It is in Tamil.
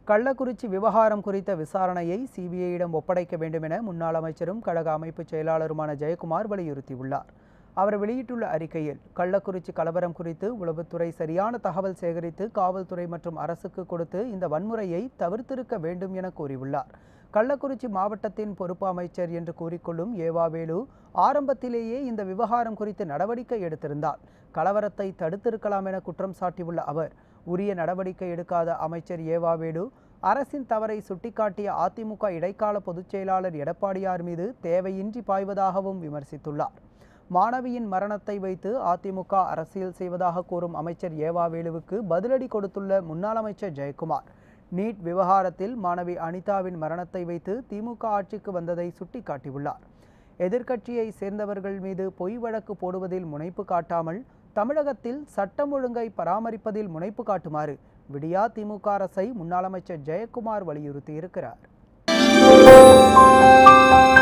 கள்ளக்குறிச்சி விவகாரம் குறித்த விசாரணையை சிபிஐயிடம் ஒப்படைக்க வேண்டும் என முன்னாள் அமைச்சரும் கழக அமைப்பு செயலாளருமான ஜெயக்குமார் வலியுறுத்தியுள்ளார் அவர் வெளியிட்டுள்ள அறிக்கையில் கள்ளக்குறிச்சி கலவரம் குறித்து உளவுத்துறை சரியான தகவல் சேகரித்து காவல்துறை மற்றும் அரசுக்கு கொடுத்து இந்த வன்முறையை தவிர்த்திருக்க வேண்டும் என கூறியுள்ளார் கள்ளக்குறிச்சி மாவட்டத்தின் பொறுப்பு அமைச்சர் என்று கூறிக்கொள்ளும் ஏவாவேலு ஆரம்பத்திலேயே இந்த விவகாரம் குறித்து நடவடிக்கை எடுத்திருந்தால் கலவரத்தை தடுத்திருக்கலாம் என குற்றம் சாட்டியுள்ள அவர் உரிய நடவடிக்கை எடுக்காத அமைச்சர் ஏவாவேலு அரசின் தவறை சுட்டிக்காட்டிய அதிமுக இடைக்கால பொதுச் செயலாளர் எடப்பாடியார் மீது தேவையின்றி பாய்வதாகவும் விமர்சித்துள்ளார் மாணவியின் மரணத்தை வைத்து அதிமுக அரசியல் செய்வதாக கூறும் அமைச்சர் ஏவாவேலுவுக்கு பதிலடி கொடுத்துள்ள முன்னாள் அமைச்சர் ஜெயக்குமார் நீட் விவகாரத்தில் மாணவி அனிதாவின் மரணத்தை வைத்து திமுக ஆட்சிக்கு வந்ததை சுட்டிக்காட்டியுள்ளார் எதிர்க்கட்சியை சேர்ந்தவர்கள் மீது பொய் வழக்கு போடுவதில் முனைப்பு காட்டாமல் தமிழகத்தில் சட்டம் ஒழுங்கை பராமரிப்பதில் முனைப்பு காட்டுமாறு விடியா திமுக அரசை முன்னாள் அமைச்சர் ஜெயக்குமார் வலியுறுத்தியிருக்கிறார்